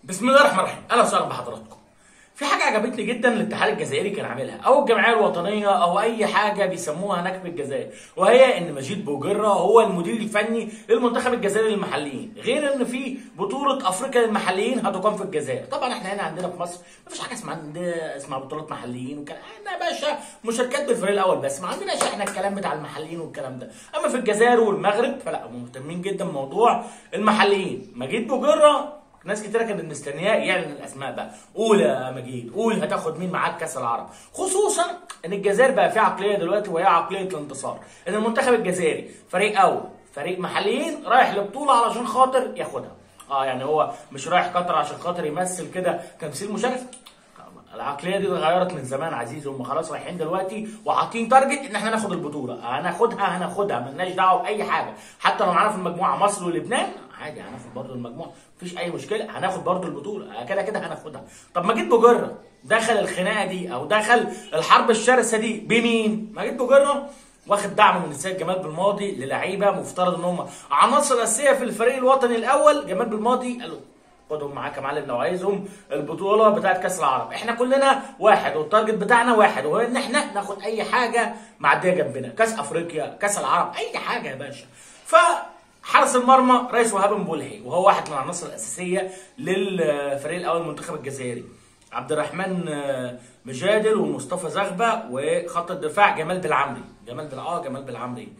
بسم الله الرحمن الرحيم اهلا وسهلا بحضراتكم في حاجه عجبتني جدا الاتحاد الجزائري كان عاملها او الجمعيه الوطنيه او اي حاجه بيسموها هناك في الجزائر وهي ان مجيد بوجره هو المدير الفني للمنتخب الجزائري للمحليين غير ان في بطوله افريقيا للمحليين هتقام في الجزائر طبعا احنا هنا عندنا في مصر مفيش حاجه اسمها عندنا اسمها بطولات محليين وكلام احنا يا باشا مشاركات بالفريق الاول بس ما عندناش احنا الكلام بتاع المحليين والكلام ده اما في الجزائر والمغرب فلا مهتمين جدا بموضوع المحليين مجيد بوجره ناس كتيره كانت مستنياه يعلن الاسماء بقى قول يا مجيد قول هتاخد مين معاك كاس العرب خصوصا ان الجزائر بقى فيها عقليه دلوقتي وهي عقليه الانتصار ان المنتخب الجزائري فريق اول فريق محليين رايح لبطوله علشان خاطر ياخدها اه يعني هو مش رايح قطر عشان خاطر يمثل كده تمثيل مشرف العقليه دي اتغيرت من زمان عزيزي هم خلاص رايحين دلوقتي وحاطين تارجت ان احنا ناخد البطوله هناخدها هناخدها ملناش دعوه باي حاجه حتى لو معانا في المجموعه مصر ولبنان عادي هناخد برضه المجموعه مفيش اي مشكله هناخد برضه البطوله كده كده هناخدها طب مجيد بوجره دخل الخناقه دي او دخل الحرب الشرسه دي بمين مجيد بوجره واخد دعم من السيد جمال بالماضي للعيبه مفترض ان هم عناصر اساسيه في الفريق الوطني الاول جمال بالماضي قال له خدهم معاك يا معلم لو عايزهم البطوله بتاعت كاس العرب احنا كلنا واحد والتارجت بتاعنا واحد وهو ان احنا ناخد اي حاجه معديه جنبنا كاس افريقيا كاس العرب اي حاجه يا باشا ف حارس المرمى رئيس وهاب مبولهي وهو واحد من العناصر الاساسيه للفريق الاول المنتخب الجزائري عبد الرحمن مجادل ومصطفى زغبه وخط الدفاع جمال بالعمري جمال بال اه جمال بالعمري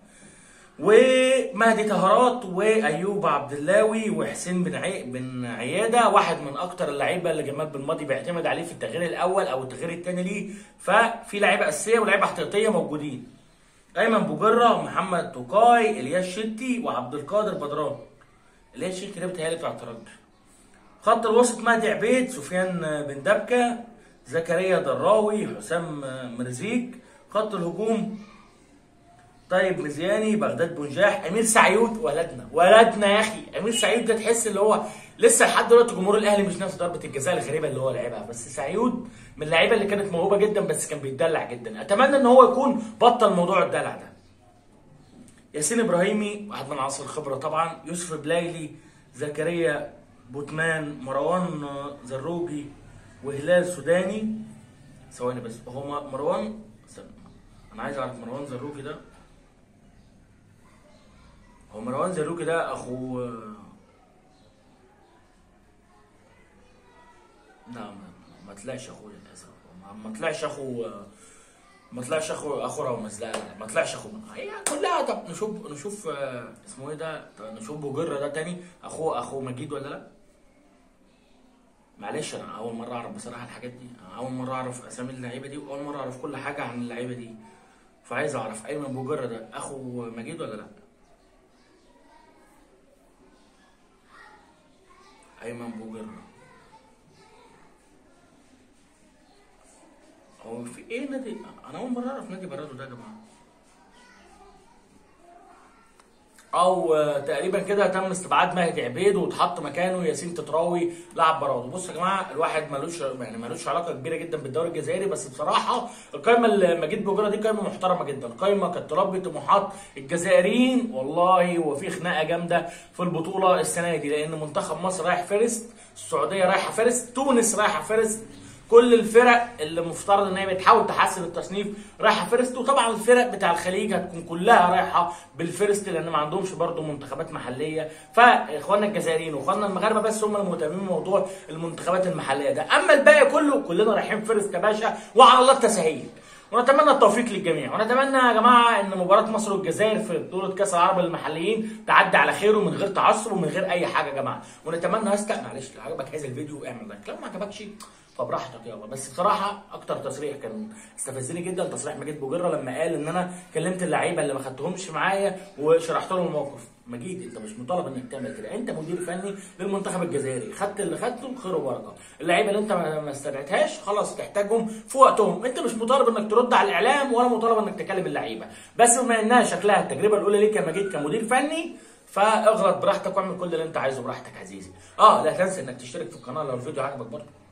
ومهدي طهرات وايوب عبد اللاوي وحسين بن عي... بن عياده واحد من اكتر اللعيبه اللي جمال بالماضي بيعتمد عليه في التغيير الاول او التغيير الثاني ليه ففي لعيبه اساسيه ولاعيبه احتياطيه موجودين ايمن بوجره محمد توقاي الياس شتي وعبد القادر بدران الياس شتي ده بتهيألي بتاع الترجي خط الوسط مهدي عبيد سفيان بن دبكه زكريا دراوي حسام مرزيق خط الهجوم طيب مزياني بغداد بنجاح امير سعيود ولدنا ولدنا يا اخي امير سعيود ده تحس اللي هو لسه لحد دلوقتي جمهور الاهلي مش ناسي ضربه الجزاء الغريبه اللي هو لعبها بس سعيود من اللعيبه اللي كانت موهوبه جدا بس كان بيتدلع جدا اتمنى ان هو يكون بطل موضوع الدلع ده ياسين ابراهيمي واحد من عناصر الخبره طبعا يوسف بلايلي زكريا بوتمان مروان زروجي وهلال سوداني ثواني بس هو مروان استنى انا عايز اعرف مروان زروجي ده هو مروان زروجي ده اخو لا ما, ما طلعش اخوه للاسف ما, ما طلعش اخو ما طلعش اخو اخو رامز لا لا ما طلعش اخو هي كلها طب نشوف نشوف اسمه ايه ده نشوف بوجره ده تاني اخوه اخو مجيد ولا لا معلش انا اول مره اعرف بصراحه الحاجات دي أنا اول مره اعرف اسامي اللعيبه دي واول مره اعرف كل حاجه عن اللعيبه دي فعايز اعرف ايمن بوجره ده اخو مجيد ولا لا ايمن بوجره هو في ايه نادي انا اول مره اعرف نادي برادو ده يا جماعه او تقريبا كده تم استبعاد مهدي عبيد واتحط مكانه ياسين تتراوي لاعب برادو بصوا يا جماعه الواحد ملوش يعني ملوش علاقه كبيره جدا بالدوري الجزائري بس بصراحه القائمه اللي مجيد بوجره دي قائمه محترمه جدا قائمه كانت تلبي طموحات الجزائريين والله وفي خناقه جامده في البطوله السنه دي لان منتخب مصر رايح فيرست السعوديه رايحه فيرست تونس رايحه فيرست كل الفرق اللي مفترض ان هي بتحاول تحسن التصنيف رايحه فيرست وطبعا الفرق بتاع الخليج هتكون كلها رايحه بالفيرست لان ما عندهمش برضه منتخبات محليه فاخواننا الجزائريين واخواننا المغاربه بس هم المهتمين بموضوع المنتخبات المحليه ده اما الباقي كله كلنا رايحين فيرست يا باشا وعلى الله التسهيل ونتمنى التوفيق للجميع ونتمنى يا جماعه ان مباراه مصر والجزائر في بطوله كاس العرب للمحليين تعدي على خير ومن غير تعصب ومن غير اي حاجه يا جماعه ونتمنى هستا معلش لو عجبك هذا الفيديو اعمل لايك لو ما عجبكش فبراحتك يابا بس بصراحه اكتر تصريح كان استفزني جدا تصريح مجيد بوجره لما قال ان انا كلمت اللعيبه اللي ما خدتهمش معايا وشرحت لهم الموقف مجيد انت مش مطالب انك تعمل كده انت مدير فني للمنتخب الجزائري خدت اللي خدته خير وبركه اللعيبه اللي انت ما استدعيتهاش خلاص تحتاجهم في وقتهم انت مش مطالب انك ترد على الاعلام ولا مطالب انك تكلم اللعيبه بس بما انها شكلها التجربه الاولى ليك يا مجيد كمدير فني فاغلط براحتك واعمل كل اللي انت عايزه براحتك عزيزي اه لا تنسى انك تشترك في القناه لو الفيديو عجبك برضه